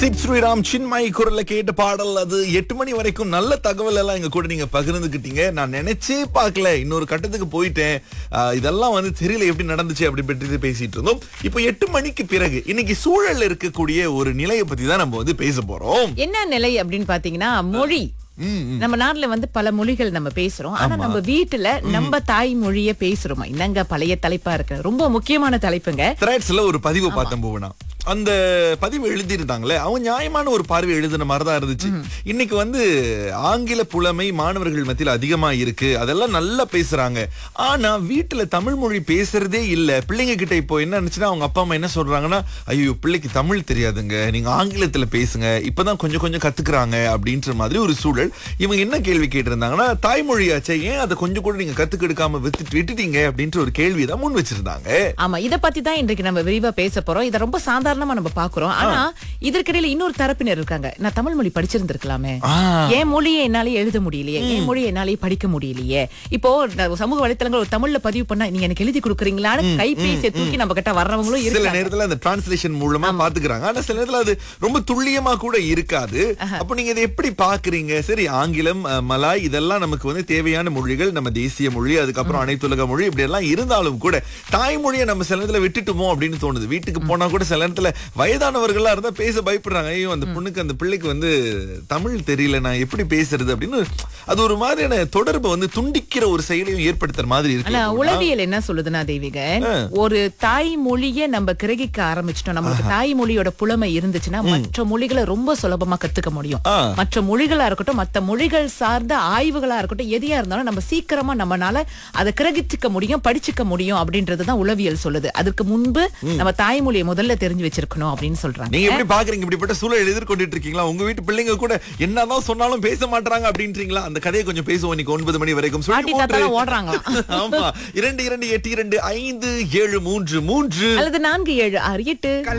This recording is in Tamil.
சித் ஸ்ரீராம் சின்மயி குரல்ல கேட்ட பாடல் அது எட்டு மணி வரைக்கும் நல்ல தகவல் எல்லாம் எங்க கூட நீங்க பகிர்ந்துக்கிட்டீங்க நான் நினைச்சே பார்க்கல இன்னொரு கட்டத்துக்கு போயிட்டேன் ஆஹ் இதெல்லாம் வந்து தெரியல எப்படி நடந்துச்சு அப்படி பற்றி பேசிட்டு இருந்தோம் இப்போ எட்டு மணிக்கு பிறகு இன்னைக்கு சூழல்ல இருக்கக்கூடிய ஒரு நிலையை பத்தி தான் நம்ம வந்து பேச போறோம் என்ன நிலை அப்படின்னு பாத்தீங்கன்னா மொழி ம், நம்ம நாட்டுல வந்து பல மொழிகள் நம்ம பேசுறோம் ஆனா நம்ம வீட்டுல நம்ம தாய் மொழிய பேசுறோமா என்னங்க பழைய தலைப்பா இருக்கு ரொம்ப முக்கியமான தலைப்புங்க த்ரெட்ஸ்ல ஒரு பதிவு பார்த்தேன் போவனா அந்த பதிவு எழுதியிருந்தாங்களே அவங்க நியாயமான ஒரு பார்வை எழுதின மாதிரி தான் இருந்துச்சு இன்னைக்கு வந்து ஆங்கில புலமை மாணவர்கள் மத்தியில் அதிகமா இருக்கு அதெல்லாம் நல்லா பேசுறாங்க ஆனா வீட்டுல தமிழ் மொழி பேசுறதே இல்ல பிள்ளைங்க கிட்ட இப்போ என்ன நினைச்சுன்னா அவங்க அப்பா அம்மா என்ன சொல்றாங்கன்னா ஐயோ பிள்ளைக்கு தமிழ் தெரியாதுங்க நீங்க ஆங்கிலத்துல பேசுங்க இப்பதான் கொஞ்சம் கொஞ்சம் கத்துக்கிறாங்க அப்படின்ற மாதிரி ஒரு சூழல் இவங்க என்ன கேள்வி கேட்டிருந்தாங்கன்னா தாய்மொழியாச்சே ஏன் அதை கொஞ்சம் கூட நீங்க கத்துக்கெடுக்காம விட்டுட்டு விட்டுட்டீங்க அப்படின்ற ஒரு கேள்வி தான் முன் வச்சிருந்தாங்க ஆமா இத பத்தி தான் இன்றைக்கு நம்ம விரிவா பேச போறோம் இத ரொம்ப சாதாரணமா நம்ம பாக்குறோம் ஆனா இதற்கிடையில இன்னொரு தரப்பினர் இருக்காங்க நான் தமிழ் மொழி படிச்சிருந்திருக்கலாமே ஆ. என் மொழியை என்னாலே எழுத முடியலையே என் மொழியை என்னாலே படிக்க முடியலையே இப்போ நான் சமூக வலைத்தளங்கள் ஒரு தமிழ்ல பதிவு பண்ணா நீங்க எனக்கு எழுதி கொடுக்குறீங்களான்னு கைபேசியை தூக்கி நம்ம கிட்ட வர்றவங்களும் சில இருக்காங்க நேரத்துல அந்த டிரான்ஸ்லேஷன் மூலமா பாத்துக்கிறாங்க ஆனா சில நேரத்துல அது ரொம்ப துல்லியமா கூட இருக்காது அப்ப நீங்க இதை எப்படி பாக்குறீங்க சரி ஆங்கிலம் அஹ், மலாய் இதெல்லாம் நமக்கு வந்து தேவையான மொழிகள் நம்ம தேசிய மொழி அதுக்கப்புறம் அனைத்துலக மொழி இப்படி எல்லாம் இருந்தாலும் கூட தாய்மொழியை நம்ம சில நேரத்துல விட்டுட்டுமோ அப்படின்னு தோணுது வீட்டுக்கு போனா கூட சில நேரத்துல வயதானவர்களா இருந்தா பேச பயப்படுறாங்க ஐயோ அந்த பொண்ணுக்கு அந்த பிள்ளைக்கு வந்து தமிழ் தெரியல நான் எப்படி பேசுறது அப்படின்னு அது ஒரு மாதிரியான தொடர்பை வந்து துண்டிக்கிற ஒரு செயலையும் ஏற்படுத்துற மாதிரி ஆனா இருக்கு உளவியல் என்ன சொல்லுதுன்னா தெய்வீகன் ஒரு தாய் மொழிய நம்ம கிரகிக்க ஆரம்பிச்சிட்டோம் நம்மளுக்கு தாய் மொழியோட புலமை இருந்துச்சுன்னா மற்ற மொழிகளை ரொம்ப சுலபமா கத்துக்க முடியும் ஆ. மற்ற மொழிகளா இருக்கட்டும் மற்ற மொழிகள் சார்ந்த ஆய்வுகளா இருக்கட்டும் எதையா இருந்தாலும் நம்ம சீக்கிரமா நம்மனால அதை கிரகிச்சுக்க முடியும் படிச்சுக்க முடியும் அப்படின்றதுதான் உளவியல் சொல்லுது அதுக்கு முன்பு நம்ம தாய்மொழியை முதல்ல தெரிஞ்சு வச்சிருக்கணும் அப்படின்னு சொல்றாங்க நீங்க எப்படி பாக்குறீங்க இப்படிப்பட்ட சூழல் எதிர்கொண்டுட்டு இருக்கீங்களா உங்க வீட்டு பிள்ளைங்க கூட என்னதான் சொன்னாலும் பேச மாட்டாங்க அப்படின்றீங்களா அந்த கதையை கொஞ்சம் பேசுவோம் இன்னைக்கு ஒன்பது மணி வரைக்கும் சொல்லி பாட்டி மூன்று- தாத்தாலாம் ஓடுறாங்களாம். ஆமா இரண்டு இரண்டு எட்டு இரண்டு ஐந்து ஏழு மூன்று மூன்று அல்லது நான்கு ஏழு ஆறு எட்டு